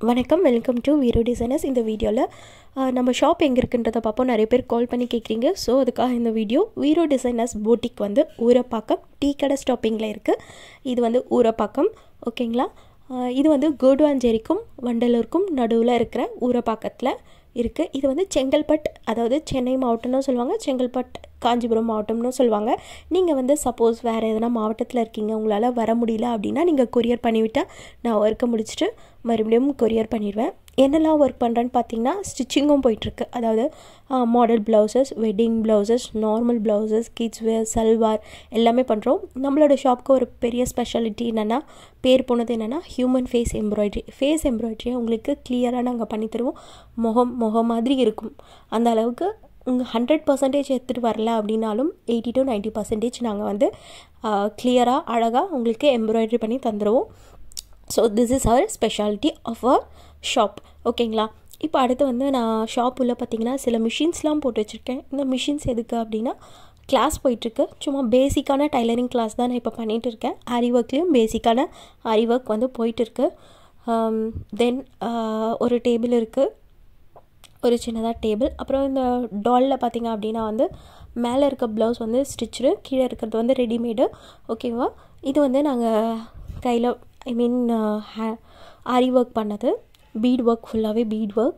வணக்கம் welcome to வீரோ designers இந்த வீடியோவில் நம்ம ஷாப் எங்கே இருக்குன்றதை பார்ப்போம் நிறைய பேர் கால் பண்ணி கேட்குறீங்க ஸோ அதுக்காக இந்த வீடியோ வீரோ டிசைனர்ஸ் பூட்டிக் வந்து ஊரப்பாக்கம் டீ கடை ஸ்டாப்பிங்கில் இருக்குது இது வந்து ஊரப்பாக்கம் ஓகேங்களா ஆஹ் இது வந்து கோடுவாஞ்சேரிக்கும் வண்டலூருக்கும் நடுவில் இருக்கிற ஊரப்பாக்கத்தில் இருக்குது இது வந்து செங்கல்பட் அதாவது சென்னை மாவட்டம்னு சொல்லுவாங்க செங்கல்பட் காஞ்சிபுரம் மாவட்டம்னு சொல்லுவாங்க நீங்கள் வந்து சப்போஸ் வேறு எதனா மாவட்டத்தில் இருக்கீங்க உங்களால் வர முடியல அப்படின்னா நீங்கள் கொரியர் பண்ணிவிட்டால் நான் ஒர்க்கை முடிச்சுட்டு மறுபடியும் கொரியர் பண்ணிடுவேன் என்னெல்லாம் ஒர்க் பண்ணுறேன்னு பார்த்தீங்கன்னா ஸ்டிச்சிங்கும் போயிட்டுருக்கு அதாவது model blouses wedding blouses normal blouses kids wear salwar எல்லாமே பண்ணுறோம் நம்மளோட ஷாப்க்கு ஒரு பெரிய ஸ்பெஷாலிட்டி என்னென்னா பேர் போனது என்னென்னா ஹியூமன் ஃபேஸ் எம்ப்ராய்ட்ரி ஃபேஸ் எம்ப்ராய்ட்ரியை உங்களுக்கு கிளியராக நாங்கள் பண்ணி தருவோம் முகம் முகம் மாதிரி இருக்கும் அந்த அளவுக்கு உங்கள் ஹண்ட்ரட் பர்சன்டேஜ் எடுத்துகிட்டு வரல அப்படின்னாலும் எயிட்டி டு நைன்ட்டி பர்சன்டேஜ் நாங்கள் வந்து கிளியராக அழகாக உங்களுக்கு எம்ப்ராய்ட்ரி பண்ணி தந்துடுவோம் so this is our speciality of a shop ஓகேங்களா இப்போ அடுத்து வந்து நான் ஷாப் உள்ள பார்த்தீங்கன்னா சில மிஷின்ஸ்லாம் போட்டு வச்சுருக்கேன் இந்த மிஷின்ஸ் எதுக்கு அப்படின்னா கிளாஸ் போயிட்டுருக்கு சும்மா பேசிக்கான டைலரிங் கிளாஸ் தான் நான் இப்போ பண்ணிகிட்டு இருக்கேன் ஆரி ஒர்க்லேயும் பேசிக்கான ஆரி ஒர்க் வந்து போயிட்டுருக்கு தென் ஒரு டேபிள் இருக்குது ஒரு சின்னதாக டேபிள் அப்புறம் இந்த டாலில் பார்த்தீங்க அப்படின்னா வந்து மேலே இருக்க ப்ளவுஸ் வந்து ஸ்டிச்சு கீழே இருக்கிறது வந்து ரெடிமேடு ஓகேவா இது வந்து நாங்கள் கையில் ஐ மீன் ஆரி ஒர்க் பண்ணது பீட் ஒர்க் ஃபுல்லாகவே பீட் ஒர்க்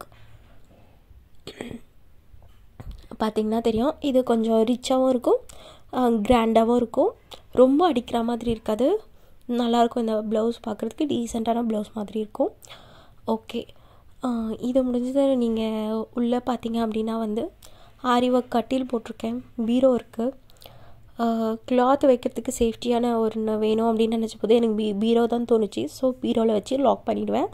பார்த்திங்கன்னா தெரியும் இது கொஞ்சம் ரிச்சாகவும் இருக்கும் கிராண்டாகவும் இருக்கும் ரொம்ப அடிக்கிற மாதிரி இருக்காது நல்லாயிருக்கும் இந்த ப்ளவுஸ் பார்க்குறதுக்கு டீசெண்டான ப்ளவுஸ் மாதிரி இருக்கும் ஓகே இது முடிஞ்சது நீங்கள் உள்ளே பார்த்தீங்க அப்படின்னா வந்து ஆரி ஒர்க் கட்டில் போட்டிருக்கேன் பீரோ இருக்குது கிளாத் வைக்கிறதுக்கு சேஃப்டியான ஒன்று வேணும் அப்படின்னு நினச்ச போது எனக்கு பீ பீரோ தான் தோணுச்சு ஸோ பீரோவில் வச்சு லாக் பண்ணிவிடுவேன்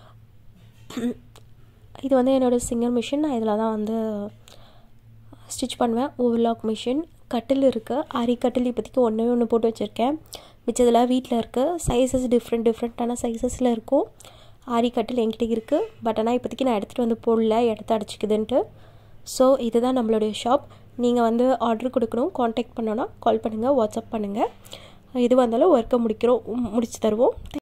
இது வந்து என்னோடய சிங்கர் மிஷின் நான் இதில் தான் வந்து ஸ்டிச் பண்ணுவேன் ஓவர்லாக் மிஷின் கட்டில் இருக்குது ஆரி கட்டில் இப்போதைக்கு ஒன்றே ஒன்று போட்டு வச்சுருக்கேன் மிச்சதெல்லாம் வீட்டில் இருக்குது சைஸஸ் டிஃப்ரெண்ட் டிஃப்ரெண்ட்டான சைஸஸில் இருக்கும் ஆரி கட்டில் என்கிட்ட இருக்குது பட் ஆனால் இப்போதைக்கு நான் எடுத்துகிட்டு வந்து போடல இடத்த அடிச்சிக்குதுன்ட்டு ஸோ இதுதான் நம்மளுடைய ஷாப் நீங்கள் வந்து ஆர்டர் கொடுக்கணும் காண்டாக்ட் பண்ணோன்னா கால் பண்ணுங்கள் வாட்ஸ்அப் பண்ணுங்கள் எது வந்தாலும் ஒர்க்கை முடிக்கிறோம் முடிச்சு தருவோம்